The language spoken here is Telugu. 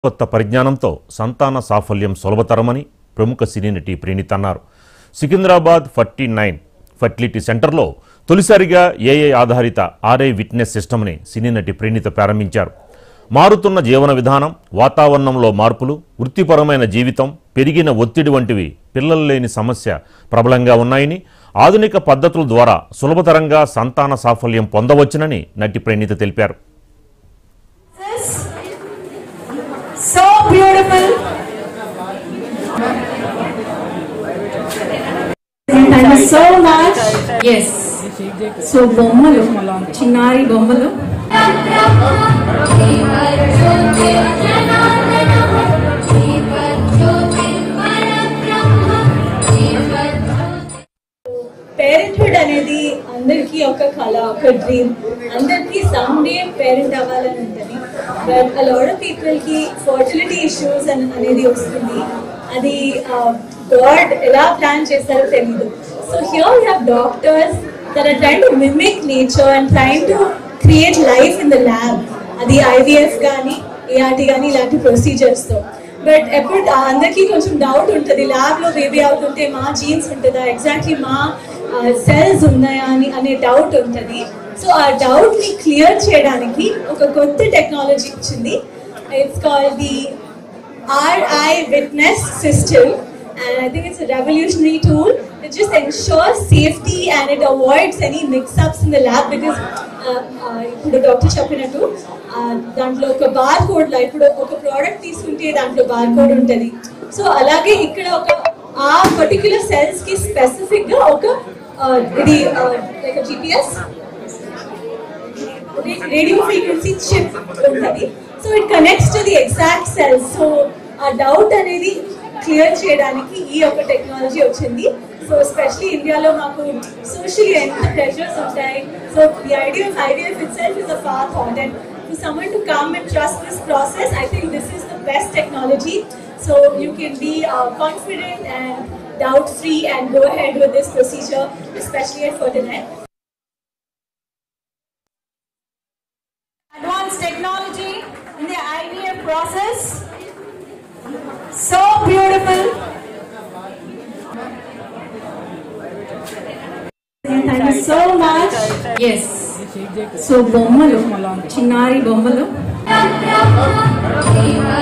కొత్త పరిజ్ఞానంతో సంతాన సాఫల్యం సులభతరమని ప్రముఖ సినీ నటి ప్రీణిత్ అన్నారు సికింద్రాబాద్ ఫర్టీ నైన్ ఫర్టిలిటీ సెంటర్లో తొలిసారిగా ఏఐ ఆధారిత ఆర్ఐ విట్నెస్ సిస్టమ్ని సినీ నటి ప్రీణిత ప్రారంభించారు మారుతున్న జీవన విధానం వాతావరణంలో మార్పులు వృత్తిపరమైన జీవితం పెరిగిన ఒత్తిడి వంటివి పిల్లలు లేని సమస్య ప్రబలంగా ఉన్నాయని ఆధునిక పద్ధతుల ద్వారా సులభతరంగా సంతాన సాఫల్యం పొందవచ్చునని నటి ప్రణీత తెలిపారు So beautiful. Thank you so much. Yes. So బొమ్మలు చిన్నారి బొమ్మలు పేరెంట్హుడ్ అనేది అందరికీ ఒక కళ ఒక డ్రీమ్ అందరికీ సమ్ డే పేరెంట్ అవ్వాలని ఉంటుంది బట్ ఆ లాట్ ఆఫ్ పీపుల్ కి ఫర్టిలిటీ ఇష్యూస్ అనేది వస్తుంది అది గాడ్ ఎలా ప్లాన్ చేస్తారో తెలియదు so here you have doctors that are train to mimic nature and train to create life in the lab అది ఐవీఎఫ్ కానీ ఏఆర్టీ కానీ ఇలాంటి ప్రొసీజర్స్తో బట్ ఎప్పుడు అందరికీ కొంచెం డౌట్ ఉంటుంది ల్యాబ్లో బేబీ అవుతుంటే మా జీన్స్ ఉంటుందా ఎగ్జాక్ట్లీ మా సెల్స్ ఉన్నాయా అని అనే డౌట్ ఉంటుంది సో ఆ డౌట్ని క్లియర్ చేయడానికి ఒక కొత్త టెక్నాలజీ వచ్చింది it's call the RI Witness system, and I think it's a revolutionary tool. It just ensures safety and it avoids any mix-ups in the lab because uh, uh, ఇప్పుడు డాక్టర్ చెప్పినట్టు uh, దాంట్లో ఒక బార్ కోడ్ ఇప్పుడు ఒక ప్రోడక్ట్ తీసుకుంటే దాంట్లో బార్ కోడ్ ఉంటుంది సో అలాగే ఇక్కడ ఒక ఆ పర్టిక్యులర్ సెల్స్ కి స్పెసిఫిక్ గా ఒక uh, ఇది like GPS radio frequency chip ఉంటుంది so it connects to the exact cells so ఆ డౌట్ అనేది క్లియర్ చేయడానికి ఈ యొక్క టెక్నాలజీ వచ్చింది సో ఎస్పెషలీ ఇండియాలో మాకు సోషల్లీ ఎంత ప్రెషర్స్ ఉంటాయి so the idea of idea itself is a far thought and for someone to come and trust this process, I think this is the best technology. So you can be uh, confident and doubt free and go ahead with this procedure, especially at Fortinet. advanced technology in the IVF process. So beautiful. Thank you so much. Yes. So బొమ్మలు చిన్నారి బొమ్మలు Thank you.